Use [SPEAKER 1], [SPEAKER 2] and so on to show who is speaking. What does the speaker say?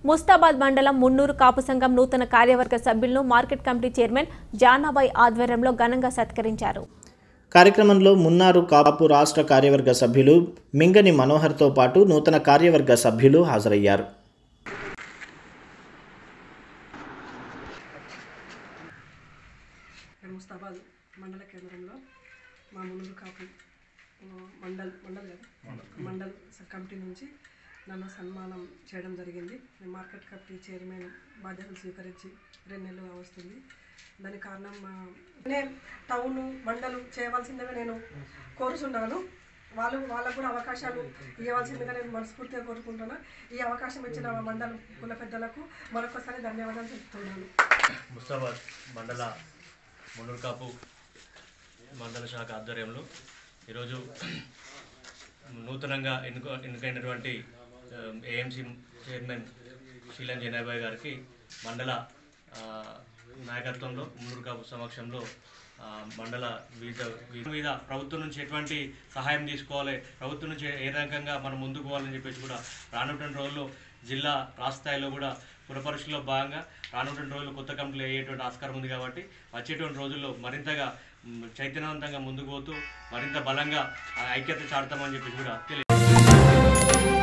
[SPEAKER 1] ముస్తాబాద్ మండలం మున్నూరు కాపు సంఘం నూతన కార్యవర్గ సభ్యులను మార్కెట్ కమిటీ చైర్మన్ జానాబాయ్ ఆధ్వర్యంలో ఘనంగా సత్కరించారు
[SPEAKER 2] కార్యక్రమంలో మున్నారు కాపు రాష్ట్ర కార్యవర్గ సభ్యులు మింగని మనోహర్తో పాటు నూతన కార్యవర్గ సభ్యులు హాజరయ్యారు
[SPEAKER 3] ఇక్కడ ముస్తాబాద్ మండల కేంద్రంలో మా మునుగు కాపు ఆ, మండల్ మండల్ కదా మండల్ స- కమిటీ నుంచి నన్ను సన్మానం చేయడం జరిగింది నేను మార్కెట్ కమిటీ చైర్మన్ బాధ్యతలు స్వీకరించి రెండు నెలలుగా వస్తుంది దానికి కారణం మా నేను టౌన్ మండలు చేయవలసిందిగా నేను కోరుచున్నాను వాళ్ళు వాళ్ళకు కూడా అవకాశాలు ఇవ్వవలసిందిగా నేను మనస్ఫూర్తిగా కోరుకుంటున్నాను ఈ అవకాశం ఇచ్చిన మండల కుల పెద్దలకు మరొకసారి ధన్యవాదాలు చెప్తున్నాను
[SPEAKER 4] ముస్తాబాద్ మండల మునుర్కాపు మండల శాఖ ఆధ్వర్యంలో ఈరోజు నూతనంగా ఎన్నుక ఎన్నికైనటువంటి ఏఎంసీ చైర్మన్ శీలం జనాబాయ్ గారికి మండల ఆ, నాయకత్వంలో మునుర్కాపు సమక్షంలో ఆ, మండల వివిధ వివిధ మీద ప్రభుత్వం నుంచి ఎటువంటి సహాయం తీసుకోవాలి ప్రభుత్వం నుంచి ఏ రకంగా మనం ముందుకు పోవాలని చెప్పేసి కూడా రానున్న రోజుల్లో జిల్లా రాష్ట్ర స్థాయిలో కూడా పురపరీక్షలో భాగంగా రానున్న రోజుల్లో కొత్త కంపెనీలు అయ్యేటువంటి ఆస్కారం ఉంది కాబట్టి వచ్చేటువంటి రోజుల్లో మరింతగా మ్, చైతన్యవంతంగా ముందుకు పోతూ మరింత బలంగా ఆ, ఐక్యత చాడతామని చెప్పేసి కూడా తెలియదు